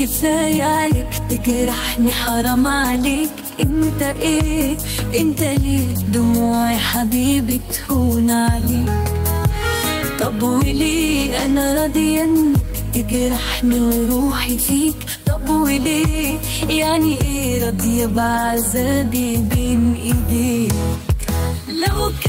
كفاية عليك تجرحني حرام عليك انت ايه انت ليه دموعي حبيبي تهون عليك طب وليه انا راضية انك تجرحني وروحي فيك طب وليه يعني ايه راضية بعذابي بين ايديك لو